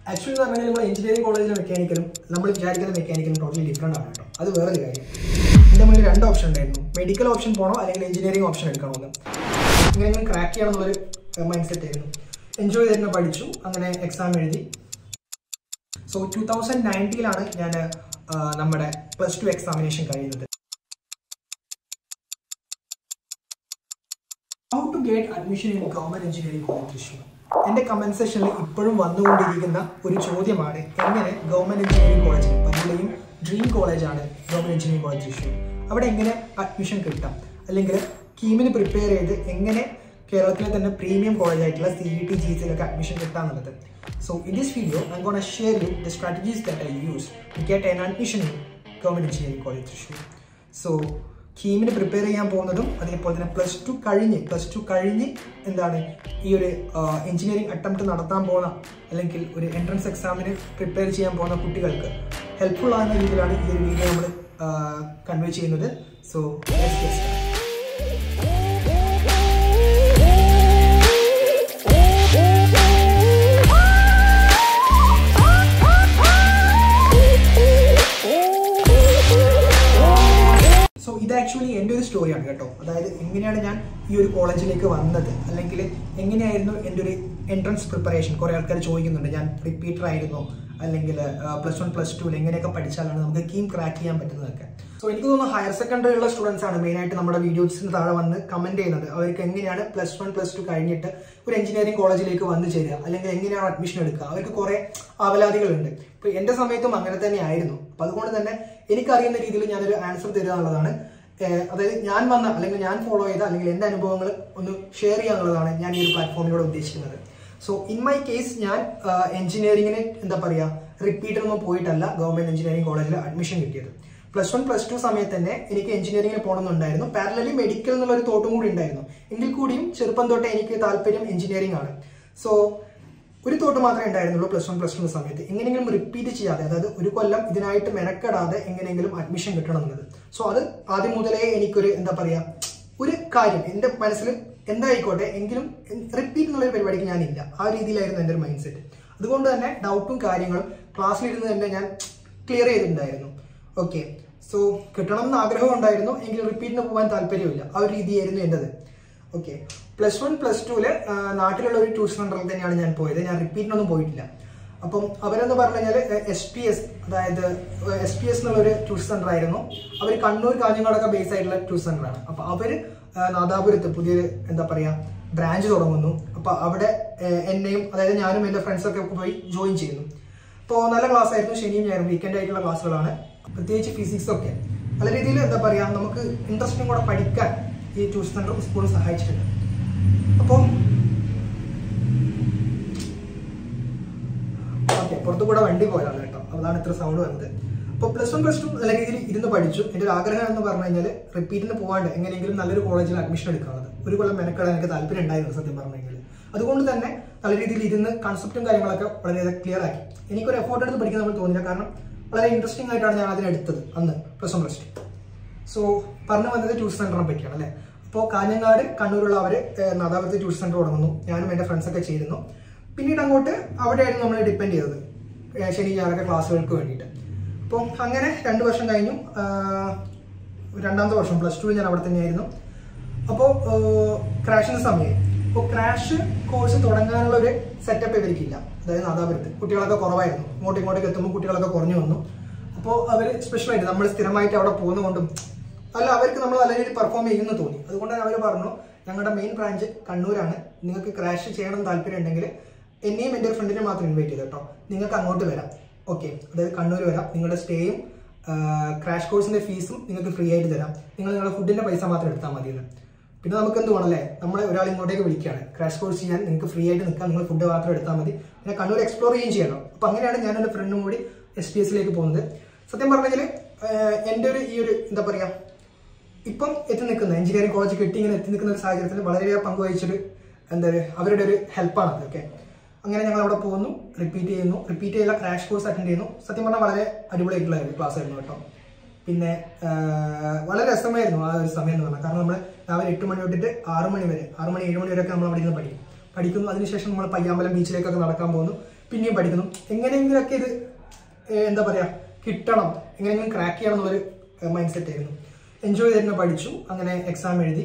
Actually എന്ന് പറഞ്ഞാൽ നമ്മൾ എഞ്ചിനീയറിംഗ് കോളേജിലെ മെക്കാനിക്കലും നമ്മൾ വിചാരിക്കുന്ന മെക്കാനിക്കലും ടോട്ടലി ഡിഫറെൻ്റ് ആണ് കേട്ടോ അത് വേറൊരു കാര്യം എൻ്റെ മുന്നിൽ രണ്ട് ഓപ്ഷൻ ഉണ്ടായിരുന്നു മെഡിക്കൽ ഓപ്ഷൻ പോകണോ അല്ലെങ്കിൽ എഞ്ചിനീയറിംഗ് ഓപ്ഷൻ എടുക്കണോ എന്ന് എങ്ങനെയെങ്കിലും ക്രാക്ക് ചെയ്യണം എന്നുള്ളൊരു മൈൻഡ് സെറ്റ് ആയിരുന്നു എൻജോയ് ചെയ്ത് തന്നെ പഠിച്ചു അങ്ങനെ എക്സാം എഴുതി സോ ടൂ തൗസൻഡ് നയൻറ്റീനിലാണ് ഞാൻ നമ്മുടെ പ്ലസ് ടു എക്സാമിനേഷൻ കഴിയുന്നത് how to get admission in government engineering college Thrissur എന്റെ കമന്റ് സെക്ഷനിൽ ഇപ്പോഴും വന്നുകൊണ്ടിരിക്കുന്ന ഒരു ചോദ്യമാണ് എങ്ങനെ ഗവൺമെന്റ് എഞ്ചിനീയറിംഗ് കോളേജ് പലരുടെയും ഡ്രീം കോളേജാണ് ഗവൺമെന്റ് എഞ്ചിനീയറിംഗ് കോളേജ് തൃശ്ശൂർ അവിടെ എങ്ങനെ അഡ്മിഷൻ കിട്ടാം അല്ലെങ്കിൽ കീമിന് പ്രിപ്പയർ ചെയ്ത് എങ്ങനെ കേരളത്തിലെ തന്നെ പ്രീമിയം കോളേജ് ആയിട്ടുള്ള സി ഇ ടി ജി സിയിലൊക്കെ അഡ്മിഷൻ കിട്ടാന്നുള്ളത് so in this video I gonna share you the strategies that I use to get an admission in government engineering college Thrissur so കീമിന് പ്രിപ്പയർ ചെയ്യാൻ പോകുന്നതും അതേപോലെ തന്നെ പ്ലസ് ടു കഴിഞ്ഞ് plus two കഴിഞ്ഞ് എന്താണ് ഈ ഒരു എഞ്ചിനീയറിംഗ് അറ്റംപ്റ്റ് നടത്താൻ പോകുന്ന അല്ലെങ്കിൽ ഒരു എൻട്രൻസ് എക്സാമിന് പ്രിപ്പയർ ചെയ്യാൻ പോകുന്ന കുട്ടികൾക്ക് ഹെൽപ്ഫുൾ ആകുന്ന രീതിയിലാണ് ഈ ഒരു വീഡിയോ നമ്മൾ കൺവേ ചെയ്യുന്നത് സോ സോ ഇത് ആക്ച്വലി എൻ്റെ ഒരു സ്റ്റോറിയാണ് കേട്ടോ അതായത് എങ്ങനെയാണ് ഞാൻ ഈ ഒരു കോളേജിലേക്ക് വന്നത് അല്ലെങ്കിൽ എങ്ങനെയായിരുന്നു എൻ്റെ ഒരു എൻട്രൻസ് പ്രിപ്പറേഷൻ കുറേ ആൾക്കാർ ചോദിക്കുന്നുണ്ട് ഞാൻ റിപ്പീറ്റർ ആയിരുന്നോ അല്ലെങ്കിൽ പ്ലസ് വൺ പ്ലസ് ടുവിൽ എങ്ങനെയൊക്കെ പഠിച്ചാലാണ് നമുക്ക് കീം ക്രാക്ക് ചെയ്യാൻ പറ്റുന്നതൊക്കെ സോ എനിക്ക് തോന്നുന്നു ഹയർ സെക്കൻഡറി ഉള്ള സ്റ്റുഡൻസ് ആണ് മെയിനായിട്ട് നമ്മുടെ വീഡിയോസിന് താഴെ വന്ന് കമന്റ് ചെയ്യുന്നത് അവർക്ക് എങ്ങനെയാണ് പ്ലസ് വൺ പ്ലസ് ടു കഴിഞ്ഞിട്ട് ഒരു എഞ്ചിനീയറിംഗ് കോളേജിലേക്ക് വന്ന് ചേരുക അല്ലെങ്കിൽ എങ്ങനെയാണ് അഡ്മിഷൻ എടുക്കുക അവർക്ക് കുറെ ആവലാതികളുണ്ട് ഇപ്പൊ എന്റെ സമയത്തും അങ്ങനെ തന്നെ ആയിരുന്നു അപ്പൊ അതുകൊണ്ട് തന്നെ എനിക്കറിയുന്ന രീതിയിൽ ഞാനൊരു ആൻസർ തരിക എന്നുള്ളതാണ് ഏഹ് അതായത് ഞാൻ വന്ന അല്ലെങ്കിൽ ഞാൻ ഫോളോ ചെയ്ത അല്ലെങ്കിൽ എന്റെ അനുഭവങ്ങൾ ഒന്ന് ഷെയർ ചെയ്യുക എന്നുള്ളതാണ് ഞാൻ ഈ ഒരു പ്ലാറ്റ്ഫോമിലൂടെ ഉദ്ദേശിക്കുന്നത് സോ ഇൻ മൈ കേസ് ഞാൻ എഞ്ചിനീയറിംഗിന് എന്താ പറയുക റിപ്പീറ്ററൊന്നും പോയിട്ടല്ല ഗവൺമെന്റ് എഞ്ചിനീയറിംഗ് കോളേജിൽ അഡ്മിഷൻ കിട്ടിയത് പ്ലസ് വൺ പ്ലസ് ടു സമയത്ത് തന്നെ എനിക്ക് എഞ്ചിനീയറിംഗിന് പോകണമെന്നുണ്ടായിരുന്നു പാരലലി മെഡിക്കൽ എന്നുള്ള ഒരു തോട്ടും കൂടി ഉണ്ടായിരുന്നു എങ്കിൽ കൂടിയും ചെറുപ്പം തൊട്ടേ എനിക്ക് താല്പര്യം എഞ്ചിനീയറിംഗ് ആണ് സോ ഒരു തോട്ട് മാത്രമേ ഉണ്ടായിരുന്നുള്ളൂ പ്ലസ് വൺ പ്ലസ് ടു സമയത്ത് എങ്ങനെയെങ്കിലും റിപ്പീറ്റ് ചെയ്യാതെ അതായത് ഒരു കൊല്ലം ഇതിനായിട്ട് മെനക്കെടാതെ എങ്ങനെയെങ്കിലും അഡ്മിഷൻ കിട്ടണം എന്നുള്ളത് സോ അത് ആദ്യം മുതലേ എനിക്കൊരു എന്താ പറയാ ഒരു കാര്യം എൻ്റെ മനസ്സിൽ എന്തായിക്കോട്ടെ എങ്കിലും റിപ്പീറ്റ് എന്നുള്ള ഒരു പരിപാടിക്ക് ഞാനില്ല ആ രീതിയിലായിരുന്നു എൻ്റെ ഒരു മൈൻഡ് സെറ്റ് അതുകൊണ്ട് തന്നെ ഡൗട്ടും കാര്യങ്ങളും ക്ലാസ്സിലിരുന്ന് തന്നെ ഞാൻ ക്ലിയർ ചെയ്തിട്ടുണ്ടായിരുന്നു ഓക്കെ സോ കിട്ടണം എന്ന് ആഗ്രഹം ഉണ്ടായിരുന്നു എങ്കിൽ റിപ്പീറ്റിന് പോകാൻ താല്പര്യമില്ല ആ ഒരു രീതിയായിരുന്നു എൻ്റെത് ഓക്കെ പ്ലസ് വൺ പ്ലസ് ടുവില് നാട്ടിലുള്ള ഒരു ട്യൂഷൻ സെന്ററിൽ തന്നെയാണ് ഞാൻ പോയത് ഞാൻ റിപ്പീറ്റിനൊന്നും പോയിട്ടില്ല അപ്പം അവരെന്ന് പറഞ്ഞു കഴിഞ്ഞാൽ എസ് പി എസ് അതായത് എസ് പി എസ് എന്നുള്ള ഒരു ട്യൂഷൻ സെന്റർ ആയിരുന്നു അവർ കണ്ണൂർ കാഞ്ഞങ്ങാടൊക്കെ ബേസ് ആയിട്ടുള്ള ട്യൂഷൻ സെന്റർ ആണ് അപ്പൊ അവര് ആ, നാദാപുരത്ത് പുതിയൊരു എന്താ പറയാ ബ്രാഞ്ച് തുടങ്ങുന്നു അപ്പൊ അവിടെ ആ, എന്നെയും അതായത് ഞാനും എന്റെ ഫ്രണ്ട്സൊക്കെ പോയി ജോയിൻ ചെയ്യുന്നു അപ്പോൾ നല്ല ക്ലാസ് ആയിരുന്നു ശനിയും ഞായറും വീക്കെൻഡ് ആയിട്ടുള്ള ക്ലാസ്സുകളാണ് പ്രത്യേകിച്ച് ഫിസിക്സ് ഒക്കെ നല്ല രീതിയിൽ എന്താ പറയാ നമുക്ക് ഇൻട്രസ്റ്റും കൂടെ പഠിക്കാൻ ഈ ട്യൂഷൻ സെന്റർ സ്കൂൾ സഹായിച്ചിട്ടുണ്ട് അപ്പോൾ ഓക്കെ പുറത്തു കൂടെ വണ്ടി പോയതാണ് കേട്ടോ അതാണ് ഇത്ര സൗണ്ട് വന്നത് അപ്പോൾ പ്ലസ് വൺ പ്ലസ് ടു നല്ല രീതിയിൽ ഇരുന്ന് പഠിച്ചു എൻ്റെ ഒരു ആഗ്രഹം എന്ന് പറഞ്ഞു കഴിഞ്ഞാൽ റിപ്പീറ്റിന് പോകാണ്ട് എങ്ങനെയെങ്കിലും നല്ലൊരു കോളേജിൽ അഡ്മിഷൻ എടുക്കാനുള്ളത് ഒരു കൊല്ലം മെനക്കെടാൻ എനിക്ക് താല്പര്യം ഉണ്ടായിരുന്നു സത്യം പറഞ്ഞു കഴിഞ്ഞാൽ അതുകൊണ്ട് തന്നെ നല്ല രീതിയിൽ ഇരുന്ന് കൺസെപ്റ്റും കാര്യങ്ങളൊക്കെ വളരെയധികം ക്ലിയർ ആക്കി എനിക്കൊരു എഫോർട്ട് എടുത്ത് പഠിക്കാൻ നമ്മൾ തോന്നില്ല കാരണം വളരെ ഇൻട്രസ്റ്റിംഗ് ആയിട്ടാണ് ഞാൻ അതിനെടുത്തത് അന്ന് plus one plus two so പറഞ്ഞു വന്നത് ട്യൂഷൻ സെന്ററിനെ പറ്റിയാണ് അല്ലേ അപ്പോൾ കാഞ്ഞങ്ങാട് കണ്ണൂരുള്ള അവർ നാദാപുരത്ത് ട്യൂഷൻ സെന്റർ തുടങ്ങുന്നു ഞാനും എൻ്റെ ഫ്രണ്ട്സൊക്കെ ചേരുന്നു പിന്നീട് അങ്ങോട്ട് അവിടെയായിരുന്നു നമ്മൾ ഡിപ്പെൻഡ് ചെയ്തത് ഏഹ് ശനി ഞായറൊക്കെ ക്ലാസ്സുകൾക്ക് വേണ്ടിയിട്ട് അപ്പം അങ്ങനെ രണ്ട് വർഷം കഴിഞ്ഞു ആഹ് രണ്ടാമത്തെ വർഷം പ്ലസ് ടു ഞാൻ അവിടെ തന്നെയായിരുന്നു അപ്പോൾ ക്രാഷിന്റെ സമയം അപ്പോൾ ക്രാഷ് കോഴ്സ് തുടങ്ങാനുള്ള ഒരു സെറ്റപ്പ് ഇവർക്കില്ല അതായത് നാദാപുരത്ത് കുട്ടികളൊക്കെ കുറവായിരുന്നു ഇങ്ങോട്ട് ഇങ്ങോട്ടേക്ക് എത്തുമ്പോൾ കുട്ടികളൊക്കെ കുറഞ്ഞു വന്നു അപ്പോൾ അവർ സ്പെഷ്യലായിട്ട് നമ്മൾ സ്ഥിരമായിട്ട് അവിടെ പോകുന്നതുകൊണ്ടും അല്ല അവർക്ക് നമ്മൾ നല്ല രീതിയിൽ പെർഫോം ചെയ്യുമെന്ന് തോന്നി അതുകൊണ്ട് അവർ പറഞ്ഞു ഞങ്ങളുടെ മെയിൻ ബ്രാഞ്ച് കണ്ണൂരാണ് നിങ്ങൾക്ക് ക്രാഷ് ചെയ്യണം താല്പര്യം ഉണ്ടെങ്കിൽ എന്നെയും എൻ്റെ ഒരു ഫ്രണ്ടിനെ മാത്രം ഇൻവൈറ്റ് ചെയ്തു കേട്ടോ നിങ്ങൾക്ക് അങ്ങോട്ട് വരാം ഓക്കെ അതായത് കണ്ണൂർ വരാം നിങ്ങളുടെ സ്റ്റേയും ക്രാഷ് കോഴ്സിന്റെ ഫീസും നിങ്ങൾക്ക് ഫ്രീ ആയിട്ട് തരാം നിങ്ങൾ നിങ്ങളുടെ ഫുഡിന്റെ പൈസ മാത്രം എടുത്താൽ മതി എന്ന് പിന്നെ നമുക്ക് എന്ത് വേണമല്ലേ നമ്മളെ ഒരാൾ ഇങ്ങോട്ടേക്ക് വിളിക്കുകയാണ് ക്രാഷ് കോഴ്സ് ചെയ്യാൻ നിങ്ങൾക്ക് ഫ്രീ ആയിട്ട് നിൽക്കാം നിങ്ങൾ ഫുഡ് മാത്രം എടുത്താൽ മതി പിന്നെ കണ്ണൂർ എക്സ്പ്ലോർ ചെയ്യുകയും ചെയ്യണം അപ്പൊ അങ്ങനെയാണ് ഞാൻ എൻ്റെ ഫ്രണ്ടും കൂടി എസ് പി എസിലേക്ക് പോകുന്നത് സത്യം പറഞ്ഞെങ്കിൽ എൻ്റെ ഒരു ഈ ഒരു എന്താ പറയാ ഇപ്പം എത്തി നിൽക്കുന്ന എഞ്ചിനീയറിംഗ് കോളേജ് കിട്ടി ഇങ്ങനെ എത്തി നിൽക്കുന്ന ഒരു സാഹചര്യത്തിൽ വളരെയേറെ പങ്കുവഹിച്ചൊരു എന്താ പറയുക അവരുടെ ഒരു ഹെൽപ്പാണ് അതൊക്കെ അങ്ങനെ ഞങ്ങൾ അവിടെ പോകുന്നു റിപ്പീറ്റ് ചെയ്യുന്നു റിപ്പീറ്റ് ചെയ്യുള്ള ക്രാഷ് കോഴ്സ് അറ്റൻഡ് ചെയ്യുന്നു സത്യം പറഞ്ഞാൽ വളരെ അടിപൊളിയായിട്ടുള്ള ഒരു ക്ലാസ് ആയിരുന്നു കേട്ടോ പിന്നെ ആ, വളരെ രസമായിരുന്നു ആ ഒരു സമയം എന്ന് പറഞ്ഞാൽ കാരണം നമ്മൾ രാവിലെ എട്ട് മണി തൊട്ടിട്ട് ആറ് മണി വരെ ആറ് മണി ഏഴ് മണി വരെയൊക്കെ നമ്മൾ അവിടെ ഇരുന്ന് പഠിക്കും പഠിക്കുന്നു അതിനുശേഷം നമ്മൾ പയ്യാമ്പലം ബീച്ചിലേക്കൊക്കെ നടക്കാൻ പോകുന്നു പിന്നെയും പഠിക്കുന്നു എങ്ങനെയെങ്കിലുമൊക്കെ ഇത് ഏഹ്, എന്താ പറയുക കിട്ടണം എങ്ങനെയെങ്കിലും ക്രാക്ക് ചെയ്യണം എന്നുള്ളൊരു മൈൻഡ് സെറ്റ് ആയിരുന്നു എൻജോയ് ചെയ്ത് തന്നെ പഠിച്ചു അങ്ങനെ എക്സാം എഴുതി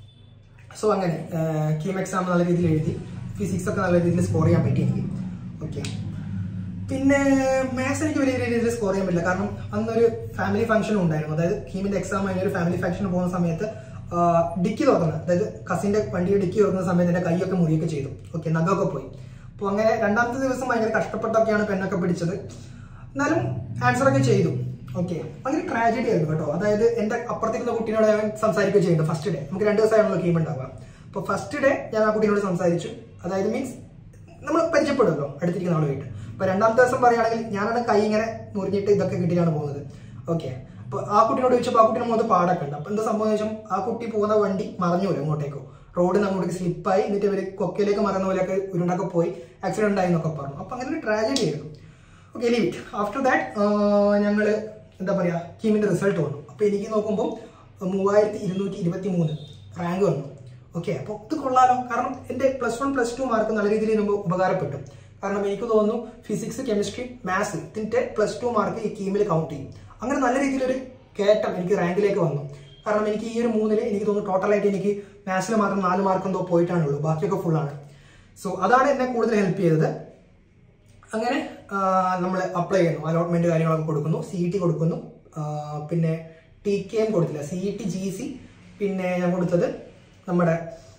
സോ അങ്ങനെ കീം എക്സാം നല്ല രീതിയിൽ എഴുതി ഫിസിക്സ് ഒക്കെ നല്ല രീതിയിൽ സ്കോർ ചെയ്യാൻ പറ്റി എനിക്ക് ഓക്കെ പിന്നെ മാത്സ് എനിക്ക് വലിയ രീതിയിൽ സ്കോർ ചെയ്യാൻ പറ്റില്ല കാരണം അന്നൊരു ഫാമിലി ഫംഗ്ഷനും ഉണ്ടായിരുന്നു അതായത് കീമിന്റെ എക്സാം കഴിഞ്ഞ ഒരു ഫാമിലി ഫംഗ്ഷന് പോകുന്ന സമയത്ത് ആ, ഡിക്കി തുറക്കുന്നത് അതായത് കസിന്റെ വണ്ടിയുടെ ഡിക്കി തുറക്കുന്ന സമയത്ത് എന്റെ കൈയൊക്കെ മുറിയൊക്കെ ചെയ്തു ഓക്കെ നഖമൊക്കെ പോയി അപ്പോൾ അങ്ങനെ രണ്ടാമത്തെ ദിവസം ഭയങ്കര കഷ്ടപ്പെട്ടൊക്കെയാണ് പെണ്ണൊക്കെ പിടിച്ചത് എന്നാലും ആൻസർ ഒക്കെ ചെയ്തു ഓക്കെ ഭയങ്കര ട്രാജഡി ആയിരുന്നു കേട്ടോ അതായത് എന്റെ അപ്പുറത്തിരുന്ന കുട്ടീനോട് ഞാൻ സംസാരിക്കുകയും ചെയ്യുന്നുണ്ട് ഫസ്റ്റ് ഡേ നമുക്ക് രണ്ട് ദിവസമാണല്ലോ കീം ഉണ്ടാവുക അപ്പോൾ ഫസ്റ്റ് ഡേ ഞാൻ ആ കുട്ടീനോട് സംസാരിച്ചു അതായത് മീൻസ് നമ്മൾ പരിചയപ്പെടുമല്ലോ അടുത്തിരിക്കുന്ന ആളുമായിട്ട് അപ്പൊ രണ്ടാമത്തെ ദിവസം പറയുകയാണെങ്കിൽ ഞാനാണ് കൈ ഇങ്ങനെ മുറിഞ്ഞിട്ട് ഇതൊക്കെ കിട്ടിയാണ് പോകുന്നത് ഓക്കെ അപ്പൊ ആ കുട്ടിനോട് ചോദിച്ചപ്പോൾ ആ കുട്ടിയുടെ മുഖത്ത് പാടൊക്കെ ഉണ്ട് അപ്പൊ എന്താ സംഭവം വെച്ചാൽ ആ കുട്ടി പോകുന്ന വണ്ടി മറഞ്ഞു പോലും അങ്ങോട്ടേക്കോ റോഡിൽ അങ്ങോട്ടേക്ക് സ്ലിപ്പായി എന്നിട്ട് ഇവര് കൊക്കയിലേക്ക് മറന്ന പോലെയൊക്കെ ഉരുണ്ടൊക്കെ പോയി ആക്സിഡന്റ് ആയി എന്നൊക്കെ പറഞ്ഞു അപ്പൊ അങ്ങനെ ഒരു ട്രാജഡി ആയിരുന്നു okay leave it after that ഞങ്ങൾ എന്താ പറയാ കീമിന്റെ റിസൾട്ട് വന്നു അപ്പൊ എനിക്ക് നോക്കുമ്പോൾ മൂവായിരത്തി ഇരുന്നൂറ്റി ഇരുപത്തി മൂന്ന് റാങ്ക് വന്നു ഓക്കെ അപ്പോൾ ഇത് കൊള്ളാലോ കാരണം എൻ്റെ plus one plus two mark നല്ല രീതിയിൽ നമുക്ക് ഉപകാരപ്പെട്ടു കാരണം എനിക്ക് തോന്നുന്നു ഫിസിക്സ് കെമിസ്ട്രി മാത്സ് ഇതിന്റെ പ്ലസ് ടു മാർക്ക് ഈ കീമിൽ കൗണ്ട് ചെയ്യും അങ്ങനെ നല്ല രീതിയിലൊരു കയറ്റം എനിക്ക് റാങ്കിലേക്ക് വന്നു കാരണം എനിക്ക് ഈ ഒരു മൂന്നില് എനിക്ക് തോന്നുന്നു ടോട്ടലായിട്ട് എനിക്ക് മാത്സിൽ മാത്രം നാല് മാർക്ക് എന്തോ പോയിട്ടാണുള്ളൂ ബാക്കിയൊക്കെ ഫുള്ളാണ് സോ അതാണ് എന്നെ കൂടുതൽ ഹെൽപ്പ് ചെയ്തത് അങ്ങനെ നമ്മൾ അപ്ലൈ ചെയ്യുന്നു അലോട്ട്മെന്റ് കാര്യങ്ങളൊക്കെ കൊടുക്കുന്നു സി ടി കൊടുക്കുന്നു ആ, പിന്നെ ടി കെ എം കൊടുത്തില്ല സി ടി ജി സി പിന്നെ ഞാൻ കൊടുത്തത് നമ്മുടെ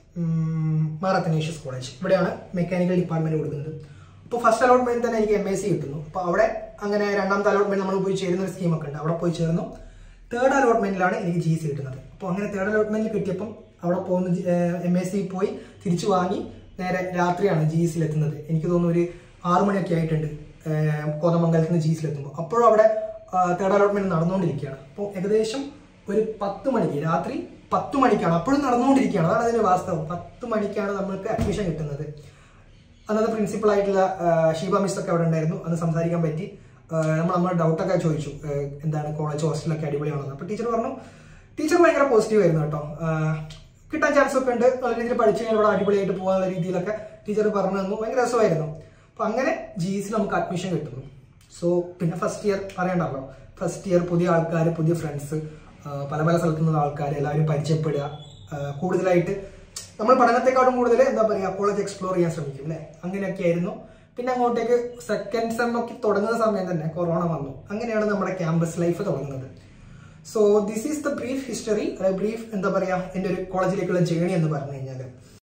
മാറത്തനേഷ്യസ് കോളേജ് ഇവിടെയാണ് മെക്കാനിക്കൽ ഡിപ്പാർട്ട്മെന്റ് കൊടുക്കുന്നത് അപ്പോൾ ഫസ്റ്റ് അലോട്ട്മെന്റ് തന്നെ എനിക്ക് എം എസ് സി കിട്ടുന്നു അപ്പോൾ അവിടെ അങ്ങനെ രണ്ടാമത്തെ അലോട്ട്മെന്റ് നമ്മൾ പോയി ചേരുന്ന ഒരു സ്കീമൊക്കെ ഉണ്ട് അവിടെ പോയി ചേർന്നു തേർഡ് അലോട്ട്മെന്റിലാണ് എനിക്ക് ജി സി കിട്ടുന്നത് അപ്പോൾ അങ്ങനെ തേർഡ് അലോട്ട്മെന്റിൽ കിട്ടിയപ്പം അവിടെ പോകുന്ന എം എസ് സി പോയി തിരിച്ചു വാങ്ങി നേരെ രാത്രിയാണ് ജി സിയിൽ എത്തുന്നത് എനിക്ക് തോന്നുന്നു ഒരു ആറു മണിയൊക്കെ ആയിട്ടുണ്ട് ഏഹ് കോതമംഗലത്ത് നിന്ന് ജി സിയിൽ എത്തുമ്പോൾ അപ്പോഴും അവിടെ തേർഡ് അലോട്ട്മെന്റ് നടന്നുകൊണ്ടിരിക്കുകയാണ് അപ്പോൾ ഏകദേശം ഒരു പത്ത് മണിക്ക് രാത്രി പത്ത് മണിക്കാണ് അപ്പോഴും നടന്നുകൊണ്ടിരിക്കുകയാണ് അതാണ് അതിന്റെ വാസ്തവം പത്ത് മണിക്കാണ് നമ്മൾക്ക് അഡ്മിഷൻ കിട്ടുന്നത് അന്നത്തെ പ്രിൻസിപ്പൾ ആയിട്ടുള്ള ആ, ഷീബ മിസ് ഒക്കെ അവിടെ ഉണ്ടായിരുന്നു അന്ന് സംസാരിക്കാൻ പറ്റി ആ, നമ്മൾ നമ്മുടെ ഡൗട്ടൊക്കെ ചോദിച്ചു ആ, എന്താണ് കോളേജ് ഹോസ്റ്റലൊക്കെ അടിപൊളിയാണെന്ന് അപ്പൊ ടീച്ചർ പറഞ്ഞു ടീച്ചർ ഭയങ്കര പോസിറ്റീവ് ആയിരുന്നു കേട്ടോ ആ, കിട്ടാൻ ചാൻസ് ഒക്കെ ഉണ്ട് നല്ല രീതിയിൽ പഠിച്ചു കഴിഞ്ഞാൽ ഇവിടെ അടിപൊളിയായിട്ട് പോകാനുള്ള രീതിയിലൊക്കെ ടീച്ചർ പറഞ്ഞു തന്നു ഭയങ്കര രസമായിരുന്നു അപ്പൊ അങ്ങനെ ജി സി നമുക്ക് അഡ്മിഷൻ കിട്ടുന്നു സോ പിന്നെ ഫസ്റ്റ് ഇയർ പറയണ്ടല്ലോ ഫസ്റ്റ് ഇയർ പുതിയ ആൾക്കാർ പുതിയ ഫ്രണ്ട്സ് പല പല സ്ഥലത്തു നിന്നുള്ള ആൾക്കാർ എല്ലാവരും പരിചയപ്പെടുക ആ, കൂടുതലായിട്ട് നമ്മൾ പഠനത്തെക്കാളും കൂടുതൽ എന്താ പറയുക കോളേജ് എക്സ്പ്ലോർ ചെയ്യാൻ ശ്രമിക്കും അല്ലേ അങ്ങനെയൊക്കെ ആയിരുന്നു പിന്നെ അങ്ങോട്ടേക്ക് സെക്കൻഡ് സെം ഒക്കെ തുടങ്ങുന്ന സമയം തന്നെ കൊറോണ വന്നു അങ്ങനെയാണ് നമ്മുടെ ക്യാമ്പസ് ലൈഫ് തുടങ്ങുന്നത് so this is the brief history brief എന്താ പറയാ എൻ്റെ ഒരു കോളേജിലേക്കുള്ള ജേണി എന്ന് പറഞ്ഞു കഴിഞ്ഞാൽ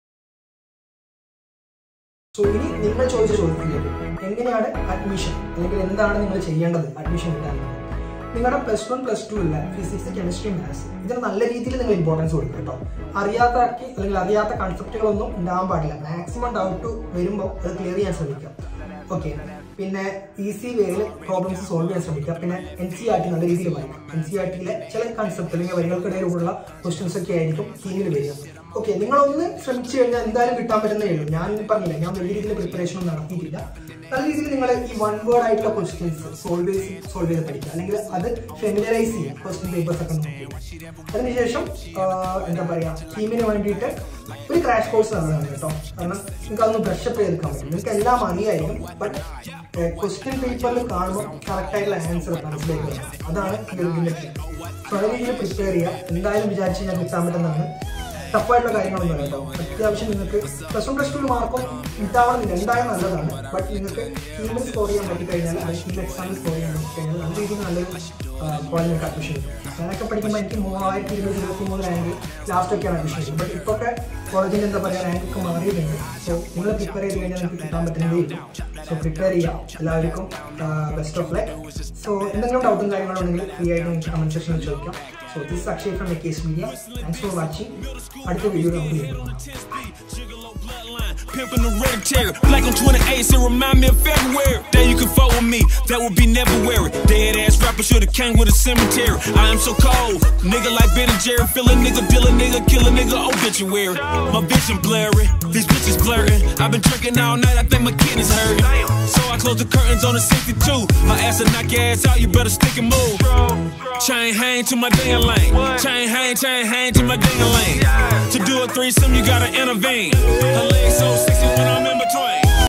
സോ ഇനി നിങ്ങൾ ചോദിച്ച ചോദ്യത്തിലേക്ക് എങ്ങനെയാണ് അഡ്മിഷൻ അല്ലെങ്കിൽ എന്താണ് നിങ്ങൾ ചെയ്യേണ്ടത് അഡ്മിഷൻ കിട്ടാൻ നിങ്ങളുടെ പ്ലസ് വൺ പ്ലസ് ടു ഉള്ള ഫിസിക്സ് കെമിസ്ട്രി മാത്സ് ഇതിന് നല്ല രീതിയിൽ നിങ്ങൾ ഇമ്പോർട്ടൻസ് കൊടുക്കുക കേട്ടോ അറിയാത്ത അല്ലെങ്കിൽ അറിയാത്ത കൺസെപ്റ്റുകളൊന്നും ഉണ്ടാവാൻ പാടില്ല മാക്സിമം ഡൗട്ട് വരുമ്പോൾ അത് ക്ലിയർ ചെയ്യാൻ ശ്രമിക്കുക ഓക്കെ പിന്നെ ഈസി വേയിൽ പ്രോബ്ലംസ് സോൾവ് ചെയ്യാൻ ശ്രമിക്കുക പിന്നെ എൻ സി ആർ ടി നല്ല രീതിയിൽ വായിക്കാം എൻ സി ആർ ടിയിലെ ചില കൺസെപ്റ്റ് അല്ലെങ്കിൽ വരികൾക്കിടയിലുള്ള ക്വസ്റ്റ്യൻസ് ഒക്കെ ആയിരിക്കും ടീമിൽ വരിക ഓക്കെ നിങ്ങളൊന്ന് ശ്രമിച്ചു കഴിഞ്ഞാൽ എന്തായാലും കിട്ടാൻ പറ്റുന്നേ ഉള്ളൂ ഞാൻ പറഞ്ഞില്ല ഞാൻ വലിയ രീതിയിൽ പ്രിപ്പറേഷൻ ഒന്നും നടത്തിയിട്ടില്ല നല്ല രീതിയിൽ നിങ്ങൾ ഈ വൺ വേർഡ് ആയിട്ടുള്ള ക്വസ്റ്റ്യൻസ് സോൾവ് ചെയ്ത് സോൾവ് ചെയ്ത് പഠിക്കുക അല്ലെങ്കിൽ അത് ഫെമിലറൈസ് ചെയ്യുക ക്വസ്റ്റ്യൻ പേപ്പേഴ്സ് ഒക്കെ നോക്കി അതിനുശേഷം ആഹ്, എന്താ പറയാ ടീമിന് വേണ്ടിയിട്ട് ഒരു ക്രാഷ് കോഴ്സ് നടന്നതാണ് കേട്ടോ കാരണം നിങ്ങൾക്ക് അതൊന്ന് ബ്രഷപ്പ് ചെയ്തെടുക്കാൻ പറ്റും നിങ്ങൾക്ക് എല്ലാം അറിയായിരിക്കും ബട്ട് ക്വസ്റ്റ്യൻ പേപ്പറിൽ കാണുമ്പോൾ കറക്റ്റ് ആയിട്ടുള്ള ആൻസർ മനസ്സിലേക്ക് വരണം അതാണ് ഈ ഒരു ഇതിന്റെ സോ അതേ രീതിയിൽ പ്രിപ്പയർ ചെയ്യുക എന്തായാലും വിചാരിച്ച് ഞാൻ കിട്ടാൻ പറ്റുന്നതാണ് ടഫായിട്ടുള്ള കാര്യങ്ങളൊന്നും കേട്ടോ അത്യാവശ്യം നിങ്ങൾക്ക് പ്ലസ് വൺ പ്ലസ് ടു മാർക്കും കിട്ടാവണമെന്നില്ല എന്തായാലും നല്ലതാണ് ബട്ട് നിങ്ങൾക്ക് ടീമിൽ സ്കോർ ചെയ്യാൻ പറ്റിക്കഴിഞ്ഞാൽ അല്ലെങ്കിൽ ടീം എക്സാമിൽ സ്കോർ ചെയ്യാൻ പറ്റിക്കഴിഞ്ഞാൽ നല്ല രീതിയിൽ നല്ലൊരു കോളേജിലേക്ക് അഡ്മിഷൻ കിട്ടും ഞാനൊക്കെ പഠിക്കുമ്പോൾ എനിക്ക് മൂവായിരത്തി ഇരുപത് ഇരുപത്തി മൂന്ന് റാങ്ക് ലാസ്റ്റ് ഒക്കെയാണ് അഡ്മിഷൻ കിട്ടും ബട്ട് ഇപ്പോൾ ഒക്കെ കോളേജിൻ്റെ എന്താ പറയുക റാങ്ക് ഒക്കെ മാറിയിട്ടുണ്ട് സോ നിങ്ങൾ പ്രിപ്പയർ ചെയ്ത് കഴിഞ്ഞാൽ നിങ്ങൾക്ക് കിട്ടാൻ പറ്റുന്നതേ ഇല്ല സോ പ്രിപ്പയർ ചെയ്യാം എല്ലാവർക്കും ബെസ്റ്റ് ഓഫ് ലൈക്ക് സോ എന്തെങ്കിലും ഡൗട്ടും കാര്യങ്ങളും ഉണ്ടെങ്കിൽ ഫ്രീ ആയിട്ട് നിങ്ങൾക്ക് കമന്റ് സെക്ഷനിൽ ചോദിക്കാം so this Akshay from case media thanks for watching അടുത്ത വീഡിയോ നമുക്ക് വീണ്ടും Pimpin' the red chair, black on 28, it remind me of February. Then you can fuck with me, that would be never weary. Dead ass rapper should've came with a cemetery. I am so cold, nigga like Ben and Jerry. Feel a nigga, deal a nigga, kill a nigga, obituary. My vision blurry, these bitches blurring. I've been drinking all night, I think my kidneys hurting. So I close the curtains on the 62. Her ass will knock your ass out, you better stick and move. Chain hang to my ding lane. Chain hang, chain hang to my ding lane. To do a threesome, you gotta intervene. Her legs so sexy when I'm